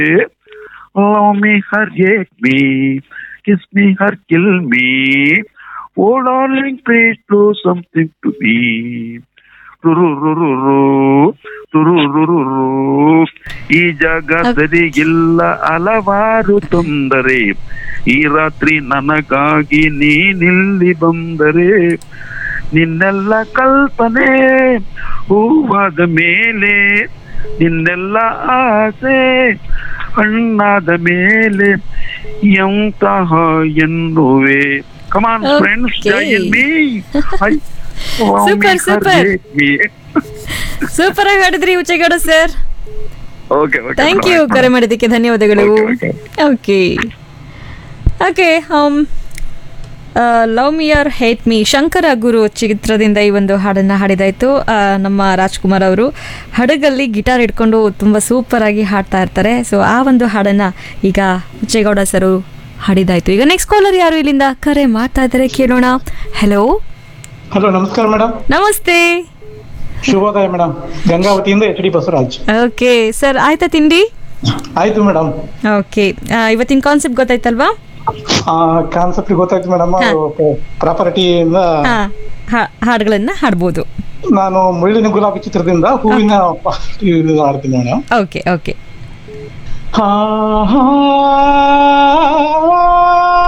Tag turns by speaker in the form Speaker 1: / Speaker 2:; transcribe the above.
Speaker 1: Love me or hate me, kiss me or kill me. Oh darling, please do something to me. ರುರುರುರುರು, ರುರುರುರುರು. ಈ ಜಗತ್ತಲ್ಲಿ ಇಲ್ಲ ಹಲವಾರು ತೊಂದರೆ ಈ ರಾತ್ರಿ ನನಗಾಗಿ ನೀನಿಲ್ಲಿ ಬಂದರೆ ನಿನ್ನೆಲ್ಲ ಕಲ್ಪನೆ ಹೂವಾದ ಮೇಲೆ ನಿನ್ನೆಲ್ಲ ಆಸೆ ಹಣ್ಣಾದ ಮೇಲೆ ಎಂತಹ ಎನ್ನುವೆ ಕಮಾನ್ ಫ್ರೆಂಡ್ಸ್
Speaker 2: Okay.
Speaker 1: ಮೀ
Speaker 2: Super, super. ಸೂಪರ್ ಆಗಿ ಹಾಡಿದ್ರಿ Uchchegowda sir
Speaker 1: okay okay
Speaker 2: thank you ಕರೆ ಮಾಡಿದ್ದಕ್ಕೆ ಧನ್ಯವಾದಗಳು
Speaker 1: Okay,
Speaker 2: okay okay love me or hate me Shankar Guru ಚಿತ್ರದಿಂದ ಈ ಒಂದು ಹಾಡನ್ನು ಹಾಡಿದಾಯ್ತು ಆ, ನಮ್ಮ ರಾಜ್ಕುಮಾರ್ ಅವರು ಹಡಗಲ್ಲಿ ಗಿಟಾರ್ ಹಿಡ್ಕೊಂಡು ತುಂಬ ಸೂಪರ್ ಆಗಿ ಹಾಡ್ತಾ ಇರ್ತಾರೆ ಸೊ ಆ ಒಂದು ಹಾಡನ್ನು ಈಗ ಉಚ್ಚೇಗೌಡ ಸರು ಹಾಡಿದಾಯ್ತು ಈಗ ನೆಕ್ಸ್ಟ್ ಕಾಲರ್ ಯಾರು ಇಲ್ಲಿಂದ ಕರೆ ಮಾಡ್ತಾ ಇದ್ದಾರೆ ಕೇಳೋಣ ಹಲೋ
Speaker 3: ಹಲೋ ನಮಸ್ಕಾರ ಮೇಡಮ್
Speaker 2: ನಮಸ್ತೆ
Speaker 3: ಶುಭೋದಯ ಮೇಡಮ್ ಗಂಗಾವತಿಯಿಂದ H D Basavaraj
Speaker 2: okay sir ಆಯ್ತಾ ತಿಂಡಿ
Speaker 3: ಆಯ್ತು ಮೇಡಮ್
Speaker 2: ಓಕೆ ಇವತ್ತಿನ ಕಾನ್ಸೆಪ್ಟ್ ಗೊತ್ತಾಯ್ತಲ್ವಾ
Speaker 3: ಕಾನ್ಸೆಪ್ಟ್ ಗೊತ್ತಾಯ್ತು ಮೇಡಮ್
Speaker 2: ಹಾ.
Speaker 3: ಪ್ರಾಪರ್ಟಿಯಿಂದ
Speaker 2: ಹಾ ಹಾ- ಹಾಡುಗಳನ್ನ ಹಾಡ್ಬೋದು
Speaker 3: ನಾನು ಮುಳ್ಳಿನ ಗುಲಾಬಿ ಚಿತ್ರದಿಂದ ಹೂವಿನ ಪ- ಇದು ಆಡ್ತೀನಿ ಮೇಡಮ್
Speaker 2: ಓಕೆ ಓಕೆ
Speaker 3: ಹಾ ಹಾ